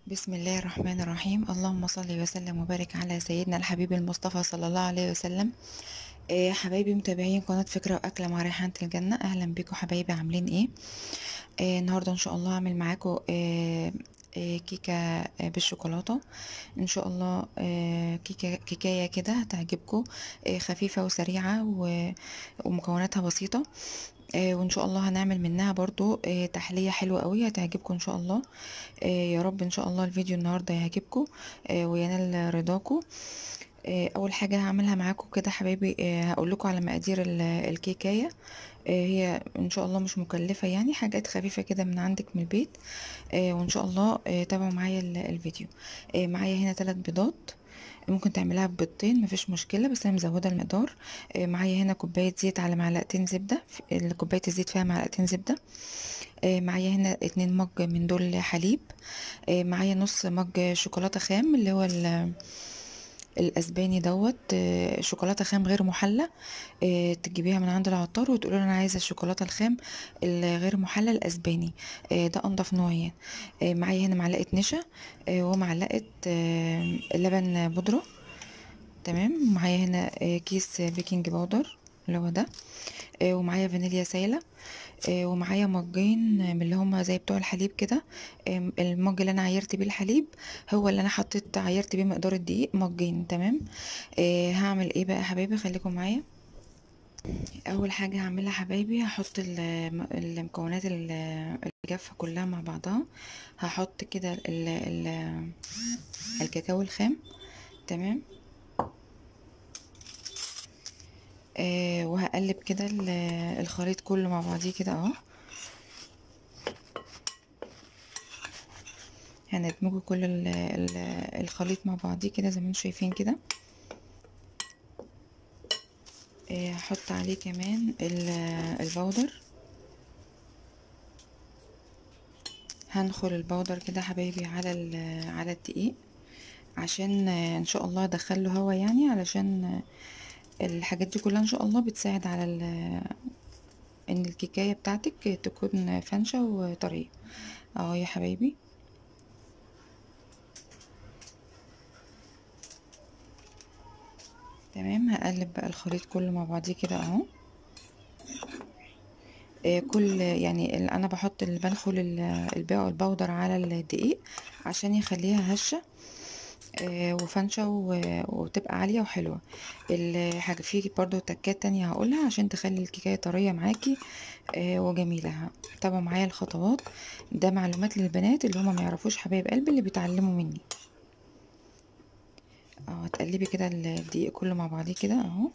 بسم الله الرحمن الرحيم اللهم صل وسلم وبارك على سيدنا الحبيب المصطفى صلى الله عليه وسلم آه، حبايبي متابعين قناة فكرة وأكلة مع ريحانة الجنة أهلا بيكم حبايبي عاملين إيه آه، النهاردة إن شاء الله هعمل معاكم آه، آه، كيكة آه، بالشوكولاتة إن شاء الله آه، كيكة كيكاية كده هتعجبكم آه، خفيفة وسريعة و- ومكوناتها بسيطة آه، وإن شاء الله هنعمل منها برضو آه، تحلية حلوة قوي هتعجبكم إن شاء الله آه، يا رب ان شاء الله الفيديو النهارده يعجبكم آه، وينال رضاكم آه، اول حاجه هعملها معاكم كده حبايبي هقول لكم على مقادير ال- الكيكايه آه، هي ان شاء الله مش مكلفه يعني حاجات خفيفه كده من عندك من البيت آه، وان شاء الله آه، تابعوا معايا ال- الفيديو آه، معايا هنا ثلاث بيضات ممكن تعملها ببيضتين مفيش مشكله بس انا مزوده المقدار آه، معايا هنا كوبايه زيت على معلقتين زبده ف- كوبايه الزيت فيها معلقتين زبده آه، معايا هنا اتنين مج من دول حليب آه، معايا نص مج شوكولاته خام اللي هو ال- الاسباني دوت آه، شوكولاته خام غير محلى آه، تجيبيها من عند العطار وتقولي له انا عايزه الشوكولاته الخام الغير محلى الاسباني آه، ده انضف نوع يعني آه، معايا هنا معلقه نشا آه، ومعلقه آه، لبن بودره تمام معايا هنا آه، كيس بيكنج باودر اللي هو ده آه، ومعايا فانيليا سايله آه، ومعايا مجين من اللي هما زي بتوع الحليب كده آم، المج اللي انا عايرت بيه الحليب هو اللي انا حطيت عايرت بيه مقدار الدقيق مجين تمام آه، هعمل ايه بقى يا حبايبي خليكم معايا اول حاجه هعملها حبايبي هحط ال- المكونات ال- الجافه كلها مع بعضها هحط كده ال- ال- الكاكاو الخام تمام آه وهقلب كده ال- الخليط كله مع بعضيه كده اهو هندمجه كل ال- ال- الخليط مع بعضيه كده زي ما انتم شايفين كده آه، هحط عليه كمان ال- البودر هنخل البودر كده حبايبي على ال- على الدقيق عشان آه، ان شاء الله ادخله هوا يعني علشان آه، الحاجات دي كلها ان شاء الله بتساعد على ال- ان الكيكايه بتاعتك تكون فانشه وطريه اهو يا حبايبي تمام هقلب بقى الخليط كله مع بعضيه كده اهو آه، كل يعني ال- انا بحط اللي بنخل ال- الباقي البودر على الدقيق عشان يخليها هشه آه، وفنشة و- وتبقى عالية وحلوة الحاجة في برضو تكات تانية هقولها عشان تخلي الكيكاية طرية معاكي آه، وجميلة تابعوا معايا الخطوات ده معلومات للبنات اللي هما ما يعرفوش حبايب قلبي اللي بيتعلموا مني اه هتقلبي كده الدقيق كله مع بعضيه كده اهو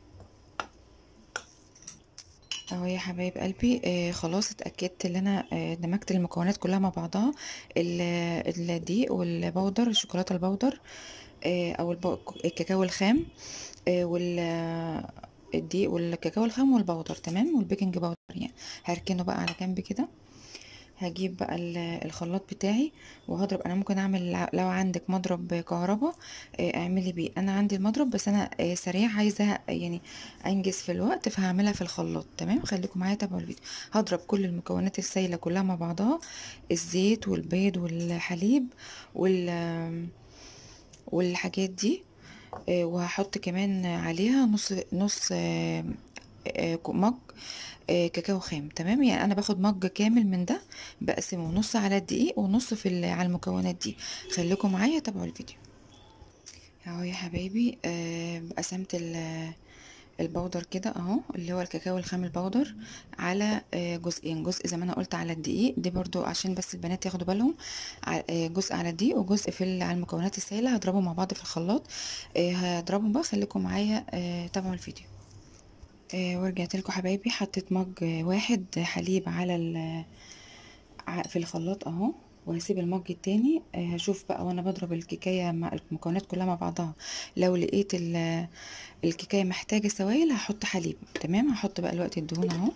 اهو يا حبايب قلبي آه خلاص اتاكدت ان انا آه دمجت المكونات كلها مع بعضها ال- الدقيق والبودر الشوكولاته البودر آه او الب- الكاكاو الخام آه وال الدقيق والكاكاو الخام والبودر تمام والبيكنج باودر يعني هركنه بقى على جنب كده هجيب بقى ال- الخلاط بتاعي وهضرب انا ممكن اعمل ع- لو عندك مضرب كهرباء آه، اعملي بيه انا عندي المضرب بس انا آه، سريع عايزه يعني انجز في الوقت فهعملها في الخلاط تمام خليكم معايا تابعوا الفيديو هضرب كل المكونات السائله كلها مع بعضها الزيت والبيض والحليب وال والحاجات دي آه، وهحط كمان عليها نص نص آه، آه، مج آه، كاكاو خام تمام يعني انا باخد مج كامل من ده بقسمه نص على الدقيق ونص في ال- على المكونات دي خليكم معايا تابعوا الفيديو اهو يا حبايبي آه، قسمت ال- البودر كده اهو اللي هو الكاكاو الخام البودر على آه، جزئين جزء زي ما انا قلت على الدقيق دي برضو عشان بس البنات ياخدوا بالهم ع- آه، جزء على الدقيق وجزء في ال- على المكونات السائله هضربهم مع بعض في الخلاط آه، هضربهم بقى خليكم معايا آه، تابعوا الفيديو آه، ورجعت لكم حبايبي حطيت مج واحد حليب على ال- ع- في الخلاط اهو وهسيب المج التاني آه، هشوف بقى وانا بضرب الكيكايه مع المكونات كلها مع بعضها لو لقيت ال- الكيكايه محتاجه سوائل هحط حليب تمام هحط بقى الوقت الدهون اهو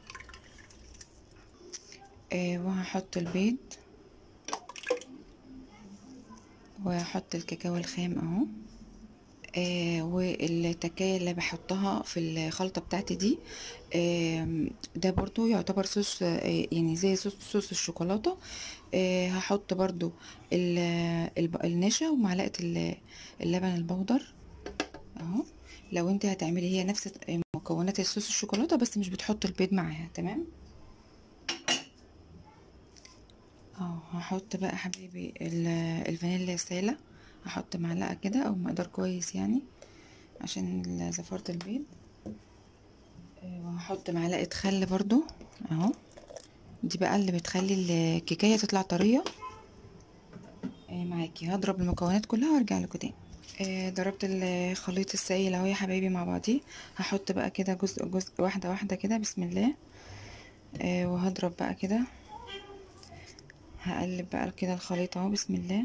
آه، وهحط البيض وهحط الكاكاو الخام اهو آه والتكاية اللي بحطها في الخلطة بتاعتي دي آه ده برضو يعتبر صوص آه يعني زي صوص, صوص الشوكولاتة آه هحط برضو ال- الب- النشا ومعلقة ال- اللبن البودر اهو لو انت هتعملي هي نفس مكونات الصوص الشوكولاتة بس مش بتحط البيض معاها تمام اه هحط بقى حبيبي ال- الفانيليا السائلة هحط معلقة كده او مقدار كويس يعني عشان زفارة البيض آه، وهحط معلقة خل برضو اهو دي بقى اللي بتخلي الكيكاية تطلع طرية آه، معاكي هضرب المكونات كلها وارجع لكم تاني آه، ضربت الخليط السائل اهو يا حبايبي مع بعضيه هحط بقى كده جزء جزء واحدة واحدة كده بسم الله آه، وهضرب بقى كده هقلب بقى كده الخليط اهو بسم الله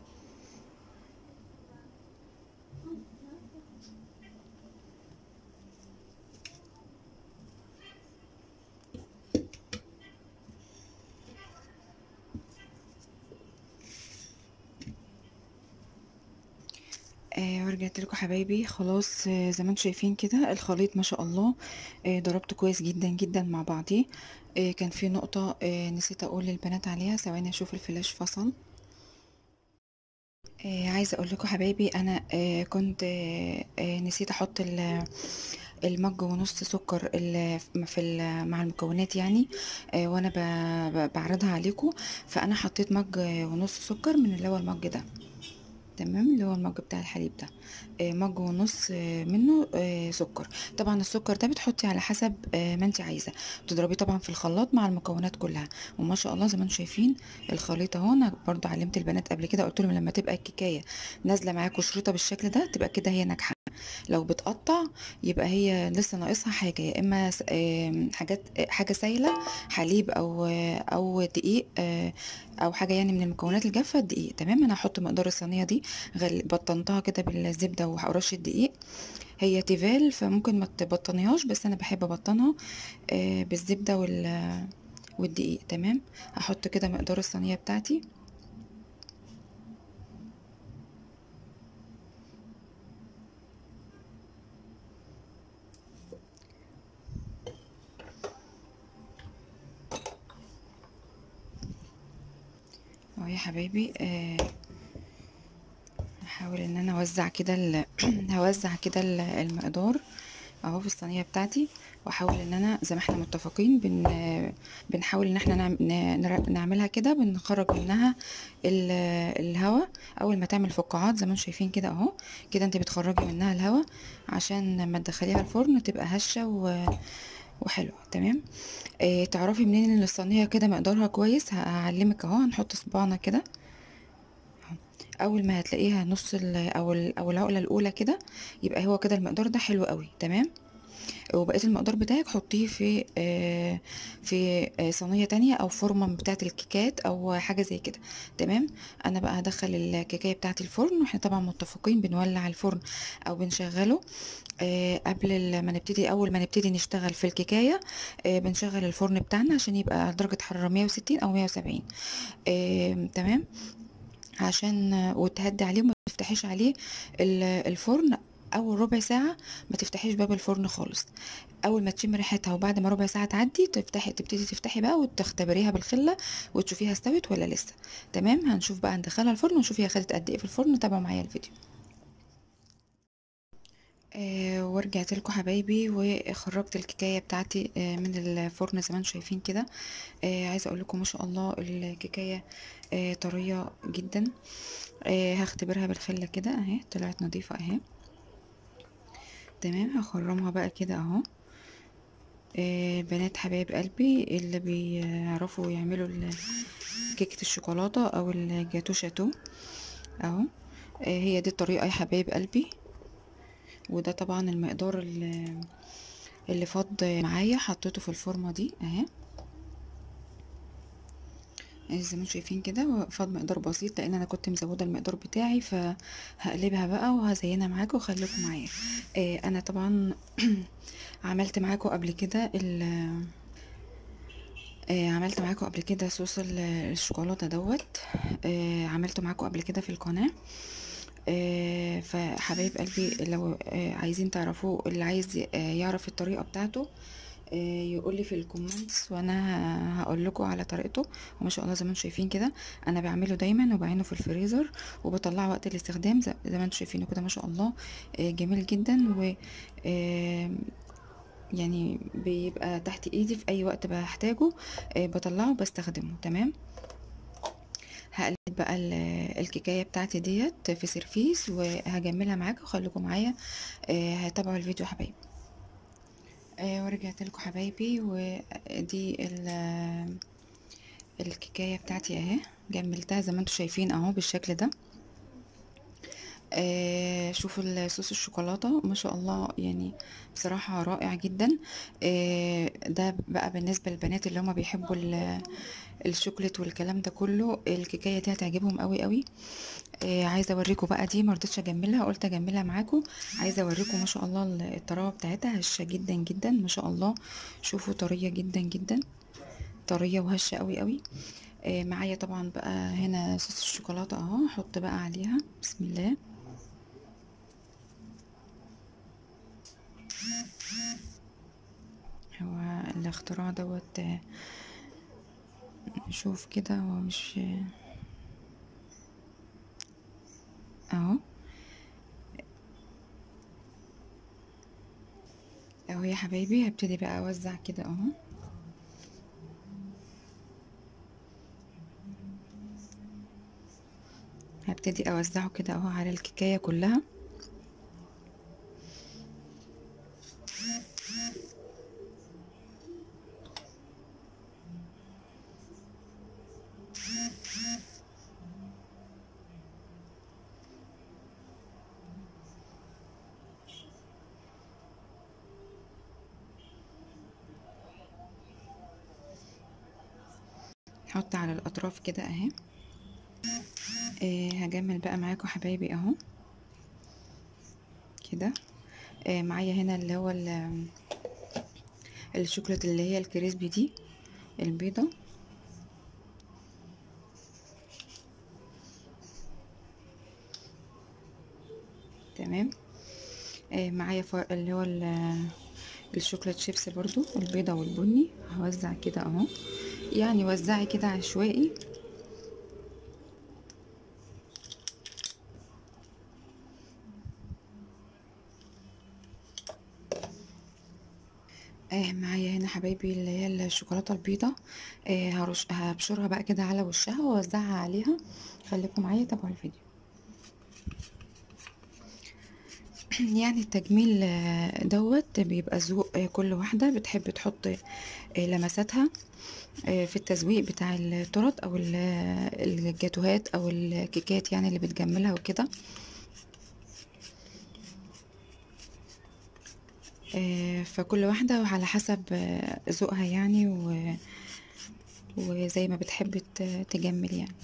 آه ورجعت لكم حبايبي خلاص آه زي ما انتم شايفين كده الخليط ما شاء الله آه ضربته كويس جدا جدا مع بعضيه آه كان في نقطة آه نسيت اقول للبنات عليها ثواني اشوف الفلاش فصل آه عايزه اقول لكم حبايبي انا آه كنت آه آه نسيت احط ال- المج ونص سكر ال- في ال- مع المكونات يعني آه وانا ب- ب- بعرضها عليكم فانا حطيت مج ونص سكر من اللي هو المج ده تمام اللي هو المج بتاع الحليب ده آه، مج ونص آه، منه آه، سكر طبعا السكر ده بتحطي على حسب آه، ما انت عايزه تضربيه طبعا في الخلاط مع المكونات كلها وما شاء الله زي ما انتم شايفين الخليط اهو انا برضو علمت البنات قبل كده قلت لهم لما تبقى الكيكايه نازله معاكم شريطه بالشكل ده تبقى كده هي ناجحه لو بتقطع يبقى هي لسه ناقصها حاجه يا اما س- آم، حاجات آه، حاجه سايله حليب او آه، او دقيق آه، او حاجه يعني من المكونات الجافه الدقيق تمام انا هحط مقدار الصينيه دي غل... بطنتها كده بالزبده ورشه دقيق هي تيفال فممكن ما تبطنيهاش بس انا بحب ابطنها آه، بالزبده وال والدقيق تمام هحط كده مقدار الصينيه بتاعتي اهو يا حبايبي آه، هحاول ان انا اوزع كده ال... هوزع كده ال- المقدار اهو في الصينيه بتاعتي واحاول ان انا زي ما احنا متفقين بن... بنحاول ان احنا نعم... ن- نعملها كده بنخرج منها ال... الهواء اول ما تعمل فقاعات زي ما انتم شايفين كده اهو كده انت بتخرجي منها الهواء عشان لما تدخليها الفرن تبقى هشه و... وحلوه تمام اه تعرفي منين ان الصينيه كده مقدارها كويس هعلمك اهو هنحط صباعنا كده اول ما هتلاقيها نص ال او ال او العقله الاولى كده يبقى هو كده المقدار ده حلو قوي تمام وبقيه المقدار بتاعك حطيه في آه في آه صينيه تانية او فورمه بتاعه الكيكات او حاجه زي كده تمام انا بقى هدخل الكيكايه بتاعه الفرن واحنا طبعا متفقين بنولع الفرن او بنشغله آه قبل ال- ما نبتدي اول ما نبتدي نشتغل في الكيكايه آه بنشغل الفرن بتاعنا عشان يبقى درجه حراره 160 او 170 آه تمام عشان وتهدي عليه وما تفتحيش عليه ال- الفرن اول ربع ساعه ما تفتحيش باب الفرن خالص اول ما تشمي ريحتها وبعد ما ربع ساعه تعدي تفتحي تبتدي تفتحي بقى وتختبريها بالخله وتشوفيها استوت ولا لسه تمام هنشوف بقى ندخلها الفرن ونشوف هي خدت قد ايه في الفرن تابعوا معايا الفيديو آه ورجعت لكم حبايبي وخرجت الكيكايه بتاعتي آه من الفرن زي ما انتم شايفين كده آه عايزه اقول لكم ما شاء الله الكيكايه آه طريه جدا آه هختبرها بالخله كده اهي طلعت نظيفه اهي تمام هخرمها بقى كده اهو آه بنات حبايب قلبي اللي بيعرفوا يعملوا ال- كيكه الشوكولاته او الجاتو شاتو اهو آه هي دي الطريقه يا حبايب قلبي وده طبعا المقدار اللي اللي فاض معايا حطيته في الفورمه دي اهي زي ما انتم شايفين كده فاض مقدار بسيط لان انا كنت مزوده المقدار بتاعي فهقلبها بقى وهزينها معاكم وخليكم معايا آه انا طبعا عملت معاكم قبل كده ال آه عملت معاكم قبل كده صوص ال- الشوكولاته دوت آه عملته معاكم قبل كده في القناه آه، فحبايب قلبي لو آه، عايزين تعرفوه اللي عايز ي- آه، يعرف الطريقة بتاعته يقول لي في الكومنتس وانا هقول لكم على طريقته وما شاء الله زي ما انتم شايفين كده انا بعمله دايما وبعينه في الفريزر وبطلعه وقت الاستخدام زي زي ما انتم شايفينه كده ما شاء الله آه، جميل جدا و آه، يعني بيبقى تحت ايدي في اي وقت بحتاجه آه، بطلعه وبستخدمه تمام هقلب بقى ال- الكيكايه بتاعتي ديت في سيرفيس وهجملها معاكم وخليكم معايا آه، هتابعوا الفيديو يا حبايبي آه، ورجعت لكم حبايبي ودي ال- الكيكايه بتاعتي اهي جملتها زي ما انتم شايفين اهو بالشكل ده آه شوفوا الصوص الشوكولاتة ما شاء الله يعني بصراحة رائع جدا آه ده بقى بالنسبة للبنات اللي هما بيحبوا ال- الشوكولات والكلام ده كله الكيكاية دي هتعجبهم قوي قوي آه عايزة اوريكم بقى دي مرضتش اجملها قلت اجملها معاكم عايزة اوريكم ما شاء الله الطراوة بتاعتها هشة جدا جدا ما شاء الله شوفوا طرية جدا جدا طرية وهشة قوي قوي آه معايا طبعا بقى هنا صوص الشوكولاتة اهو احط بقى عليها بسم الله هو الاختراع دوت آه، نشوف كده هو مش اهو اهو يا حبايبي هبتدي بقى اوزع كده اهو هبتدي اوزعه كده اهو على الكيكايه كلها نحط على الاطراف كده اهي آه هجمل بقى معاكم حبايبي اهو كده آه معايا هنا اللي هو ال- الشوكولات اللي هي الكريسبي دي البيضة تمام آه معايا فر- اللي هو ال- الشوكولات شيبس برضو البيضة والبني هوزع كده اهو يعني وزعي كده عشوائي آه معايا هنا حبايبي اللي هي الشوكولاتة البيضة آه هرش هبشرها بقى كده على وشها واوزعها عليها خليكم معايا تابعوا الفيديو يعني التجميل آه، دوت بيبقى ذوق آه، كل واحدة بتحب تحط آه، لمساتها آه، في التزويق بتاع التورت او ال- الجاتوهات او الكيكات يعني اللي بتجملها وكده آه، فكل واحدة على حسب آه، ذوقها يعني و... وزي ما بتحب ت- تجمل يعني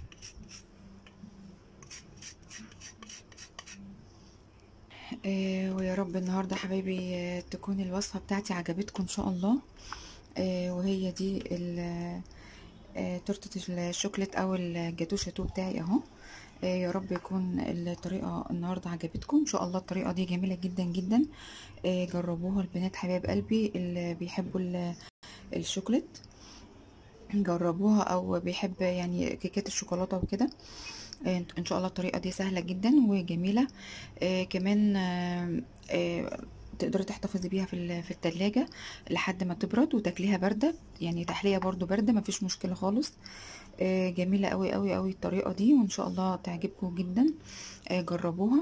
آه، ويا رب النهاردة حبايبي آه، تكون الوصفة بتاعتي عجبتكم ان شاء الله آه، وهي دي ال- آه، تورتة الشوكليت او الجاتو شاتو بتاعي اهو آه، يا رب يكون الطريقة النهاردة عجبتكم ان شاء الله الطريقة دي جميلة جدا جدا آه، جربوها البنات حبايب قلبي اللي بيحبوا ال- الشوكليت جربوها او بيحب يعني كيكات الشوكولاتة وكده آه، ان شاء الله الطريقة دي سهلة جدا وجميلة آه، كمان آه، آه، تقدري تحتفظي بيها في ال- في التلاجة لحد ما تبرد وتاكليها باردة يعني تحلية برضو باردة مفيش مشكلة خالص آه، جميلة قوي قوي قوي الطريقة دي وان شاء الله تعجبكم جدا آه، جربوها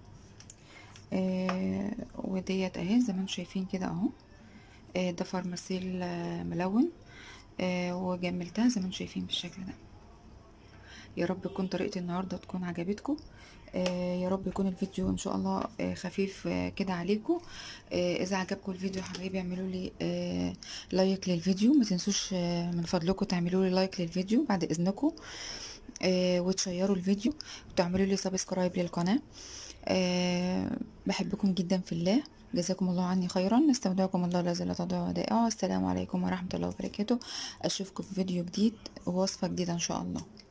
آه، وديت اهي زي ما انتم شايفين كده اهو آه، ده فارماسيل آه، ملون آه، وجملتها زي ما انتم شايفين بالشكل ده يا رب تكون طريقة النهاردة تكون عجبتكم آه يا رب يكون الفيديو ان شاء الله آه خفيف آه كده عليكم آه اذا عجبكم الفيديو حبايبي اعملوا لي آه لايك للفيديو ما تنسوش آه من فضلكم تعملوا لي لايك للفيديو بعد اذنكم آه وتشيروا الفيديو وتعملوا لي سبسكرايب للقناة آه بحبكم جدا في الله جزاكم الله عني خيرا نستودعكم الله الذي لا تضيع ودائعه السلام عليكم ورحمة الله وبركاته اشوفكم في فيديو جديد ووصفة جديدة ان شاء الله